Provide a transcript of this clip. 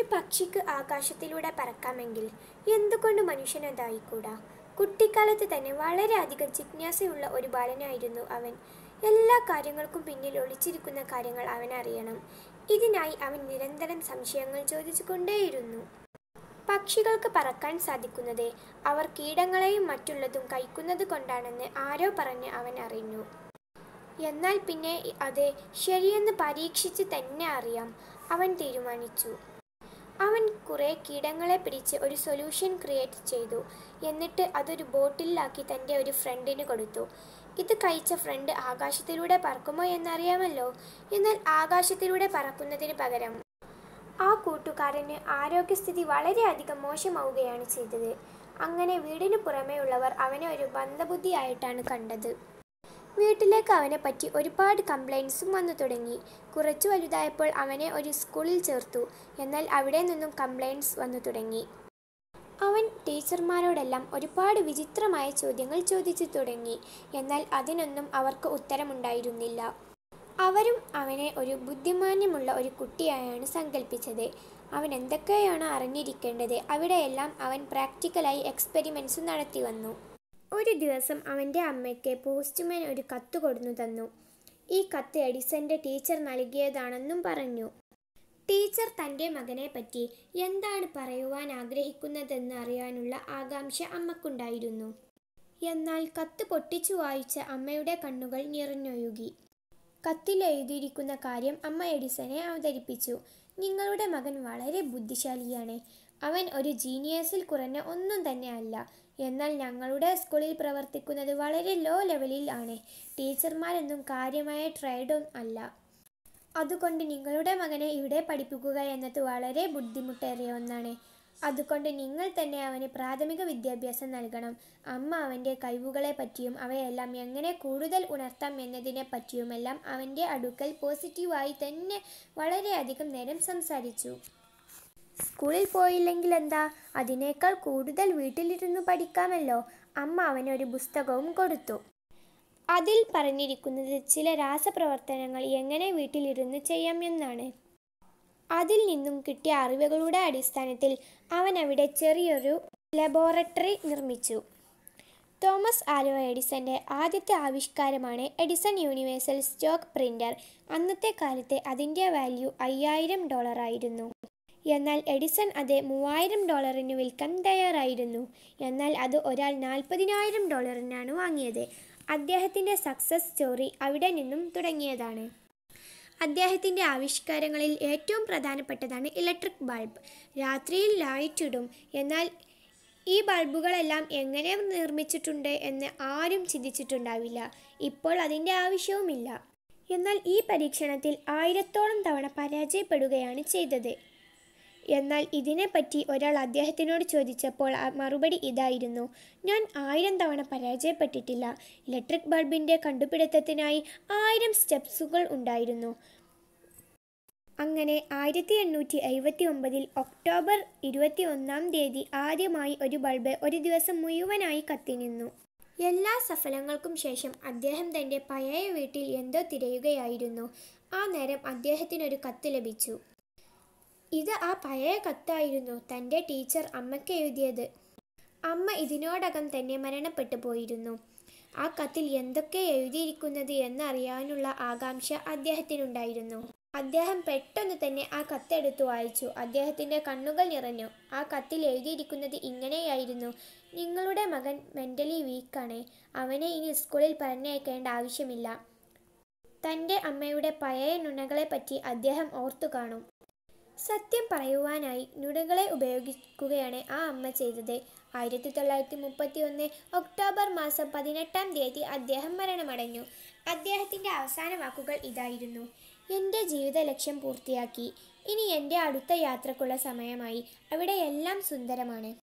പക്ഷിക്ക് ആകാശത്തിലൂടെ പറക്കാമെങ്കിൽ എന്തുകൊണ്ട് മനുഷ്യനതായിക്കൂടാ കുട്ടിക്കാലത്ത് തന്നെ വളരെയധികം ജിജ്ഞാസയുള്ള ഒരു ബാലനായിരുന്നു അവൻ എല്ലാ കാര്യങ്ങൾക്കും പിന്നിൽ ഒളിച്ചിരിക്കുന്ന കാര്യങ്ങൾ അവൻ അറിയണം ഇതിനായി അവൻ നിരന്തരം സംശയങ്ങൾ ചോദിച്ചുകൊണ്ടേയിരുന്നു പക്ഷികൾക്ക് പറക്കാൻ സാധിക്കുന്നത് അവർ കീടങ്ങളെയും മറ്റുള്ളതും കഴിക്കുന്നത് കൊണ്ടാണെന്ന് ആരോ പറഞ്ഞ് അവൻ അറിഞ്ഞു എന്നാൽ പിന്നെ അത് ശരിയെന്ന് പരീക്ഷിച്ച് തന്നെ അറിയാം അവൻ തീരുമാനിച്ചു അവൻ കുറേ കീടങ്ങളെ പിടിച്ച് ഒരു സൊല്യൂഷൻ ക്രിയേറ്റ് ചെയ്തു എന്നിട്ട് അതൊരു ബോട്ടിലാക്കി തൻ്റെ ഒരു ഫ്രണ്ടിന് കൊടുത്തു ഇത് കഴിച്ച ഫ്രണ്ട് ആകാശത്തിലൂടെ പറക്കുമോ എന്നറിയാമല്ലോ എന്നാൽ ആകാശത്തിലൂടെ പറക്കുന്നതിന് പകരം ആ കൂട്ടുകാരന് ആരോഗ്യസ്ഥിതി വളരെയധികം മോശമാവുകയാണ് ചെയ്തത് അങ്ങനെ വീടിനു പുറമേയുള്ളവർ അവനെ ഒരു മന്ദബുദ്ധിയായിട്ടാണ് കണ്ടത് വീട്ടിലേക്ക് അവനെ പറ്റി ഒരുപാട് കംപ്ലൈൻസും വന്നു തുടങ്ങി കുറച്ചു വലുതായപ്പോൾ അവനെ ഒരു സ്കൂളിൽ ചേർത്തു എന്നാൽ അവിടെ നിന്നും കംപ്ലൈൻറ്റ്സ് വന്നു തുടങ്ങി അവൻ ടീച്ചർമാരോടെല്ലാം ഒരുപാട് വിചിത്രമായ ചോദ്യങ്ങൾ ചോദിച്ചു തുടങ്ങി എന്നാൽ അതിനൊന്നും അവർക്ക് ഉത്തരമുണ്ടായിരുന്നില്ല അവരും അവനെ ഒരു ബുദ്ധിമാന്യമുള്ള ഒരു കുട്ടിയായാണ് സങ്കല്പിച്ചത് അവൻ എന്തൊക്കെയാണ് അറിഞ്ഞിരിക്കേണ്ടത് അവിടെയെല്ലാം അവൻ പ്രാക്ടിക്കലായി എക്സ്പെരിമെൻറ്റ്സ് നടത്തി വന്നു ഒരു ദിവസം അവൻ്റെ അമ്മയ്ക്ക് പോസ്റ്റ്മാൻ ഒരു കത്ത് കൊടുന്നു തന്നു ഈ കത്ത് എഡിസന്റെ ടീച്ചർ നൽകിയതാണെന്നും പറഞ്ഞു ടീച്ചർ തൻ്റെ മകനെ പറ്റി എന്താണ് പറയുവാൻ ആഗ്രഹിക്കുന്നതെന്ന് അറിയാനുള്ള ആകാംക്ഷ അമ്മക്കുണ്ടായിരുന്നു എന്നാൽ കത്ത് പൊട്ടിച്ചു വായിച്ച അമ്മയുടെ കണ്ണുകൾ നിറഞ്ഞൊഴുകി കത്തിൽ എഴുതിയിരിക്കുന്ന കാര്യം അമ്മ എഡിസനെ അവതരിപ്പിച്ചു നിങ്ങളുടെ മകൻ വളരെ ബുദ്ധിശാലിയാണ് അവൻ ഒരു ജീനിയസിൽ കുറഞ്ഞ ഒന്നും തന്നെ അല്ല എന്നാൽ ഞങ്ങളുടെ സ്കൂളിൽ പ്രവർത്തിക്കുന്നത് വളരെ ലോ ലെവലിൽ ആണ് ടീച്ചർമാരൊന്നും കാര്യമായ ട്രൈഡും അല്ല അതുകൊണ്ട് നിങ്ങളുടെ മകനെ ഇവിടെ പഠിപ്പിക്കുക എന്നത് വളരെ ബുദ്ധിമുട്ടേറിയ ഒന്നാണ് അതുകൊണ്ട് നിങ്ങൾ തന്നെ അവന് പ്രാഥമിക വിദ്യാഭ്യാസം നൽകണം അമ്മ അവൻ്റെ കഴിവുകളെ പറ്റിയും അവയെല്ലാം എങ്ങനെ കൂടുതൽ ഉണർത്താം എന്നതിനെ പറ്റിയുമെല്ലാം അവൻ്റെ അടുക്കൽ പോസിറ്റീവായി തന്നെ വളരെയധികം നേരം സംസാരിച്ചു സ്കൂളിൽ പോയില്ലെങ്കിൽ എന്താ അതിനേക്കാൾ കൂടുതൽ വീട്ടിലിരുന്ന് പഠിക്കാമല്ലോ അമ്മ അവനൊരു പുസ്തകവും കൊടുത്തു അതിൽ പറഞ്ഞിരിക്കുന്നത് ചില രാസപ്രവർത്തനങ്ങൾ എങ്ങനെ വീട്ടിലിരുന്ന് ചെയ്യാം എന്നാണ് അതിൽ നിന്നും കിട്ടിയ അറിവുകളുടെ അടിസ്ഥാനത്തിൽ അവൻ അവിടെ ചെറിയൊരു ലബോറട്ടറി നിർമ്മിച്ചു തോമസ് ആൽവ എഡിസന്റെ ആദ്യത്തെ ആവിഷ്കാരമാണ് എഡിസൺ യൂണിവേഴ്സൽ സ്റ്റോക്ക് പ്രിന്റർ അന്നത്തെ കാലത്ത് അതിൻ്റെ വാല്യൂ അയ്യായിരം ഡോളറായിരുന്നു എന്നാൽ എഡിസൺ അത് മൂവായിരം ഡോളറിന് വിൽക്കാൻ തയ്യാറായിരുന്നു എന്നാൽ അത് ഒരാൾ നാൽപ്പതിനായിരം ഡോളറിനാണ് വാങ്ങിയത് അദ്ദേഹത്തിൻ്റെ സക്സസ് സ്റ്റോറി അവിടെ നിന്നും തുടങ്ങിയതാണ് അദ്ദേഹത്തിൻ്റെ ആവിഷ്കാരങ്ങളിൽ ഏറ്റവും പ്രധാനപ്പെട്ടതാണ് ഇലക്ട്രിക് ബൾബ് രാത്രിയിൽ ലൈറ്റ് ഇടും എന്നാൽ ഈ ബൾബുകളെല്ലാം എങ്ങനെ നിർമ്മിച്ചിട്ടുണ്ട് എന്ന് ആരും ചിന്തിച്ചിട്ടുണ്ടാവില്ല ഇപ്പോൾ അതിൻ്റെ ആവശ്യവുമില്ല എന്നാൽ ഈ പരീക്ഷണത്തിൽ ആയിരത്തോളം തവണ പരാജയപ്പെടുകയാണ് ചെയ്തത് എന്നാൽ ഇതിനെപ്പറ്റി ഒരാൾ അദ്ദേഹത്തിനോട് ചോദിച്ചപ്പോൾ ആ മറുപടി ഇതായിരുന്നു ഞാൻ ആയിരം തവണ പരാജയപ്പെട്ടിട്ടില്ല ഇലക്ട്രിക് ബൾബിൻ്റെ കണ്ടുപിടുത്തത്തിനായി ആയിരം സ്റ്റെപ്സുകൾ ഉണ്ടായിരുന്നു അങ്ങനെ ആയിരത്തി എണ്ണൂറ്റി എഴുപത്തി ഒമ്പതിൽ ഒക്ടോബർ ഇരുപത്തി ഒന്നാം തീയതി ആദ്യമായി ഒരു ബൾബ് ഒരു ദിവസം മുഴുവനായി കത്തിനിന്നു എല്ലാ സഫലങ്ങൾക്കും ശേഷം അദ്ദേഹം തൻ്റെ പഴയ വീട്ടിൽ എന്തോ തിരയുകയായിരുന്നു ആ നേരം അദ്ദേഹത്തിനൊരു കത്ത് ലഭിച്ചു ഇത് ആ പഴയ കത്തായിരുന്നു തൻ്റെ ടീച്ചർ അമ്മയ്ക്ക് എഴുതിയത് അമ്മ ഇതിനോടകം തന്നെ മരണപ്പെട്ടു പോയിരുന്നു ആ കത്തിൽ എന്തൊക്കെ എഴുതിയിരിക്കുന്നത് എന്നറിയാനുള്ള ആകാംക്ഷ അദ്ദേഹത്തിനുണ്ടായിരുന്നു അദ്ദേഹം പെട്ടെന്ന് തന്നെ ആ കത്തെടുത്തു വായിച്ചു അദ്ദേഹത്തിൻ്റെ കണ്ണുകൾ നിറഞ്ഞു ആ കത്തിൽ എഴുതിയിരിക്കുന്നത് ഇങ്ങനെയായിരുന്നു നിങ്ങളുടെ മകൻ മെൻ്റലി വീക്കാണ് അവനെ ഇനി സ്കൂളിൽ പറഞ്ഞയക്കേണ്ട ആവശ്യമില്ല തൻ്റെ അമ്മയുടെ പഴയ നുണകളെപ്പറ്റി അദ്ദേഹം ഓർത്തു കാണും സത്യം പറയുവാനായി നുണകളെ ഉപയോഗിക്കുകയാണ് ആ അമ്മ ചെയ്തത് ആയിരത്തി തൊള്ളായിരത്തി മുപ്പത്തി ഒന്ന് ഒക്ടോബർ മാസം പതിനെട്ടാം തീയതി അദ്ദേഹം മരണമടഞ്ഞു അദ്ദേഹത്തിൻ്റെ അവസാന വാക്കുകൾ ഇതായിരുന്നു എൻ്റെ ജീവിത ലക്ഷ്യം പൂർത്തിയാക്കി ഇനി എൻ്റെ അടുത്ത യാത്രക്കുള്ള സമയമായി അവിടെ എല്ലാം സുന്ദരമാണ്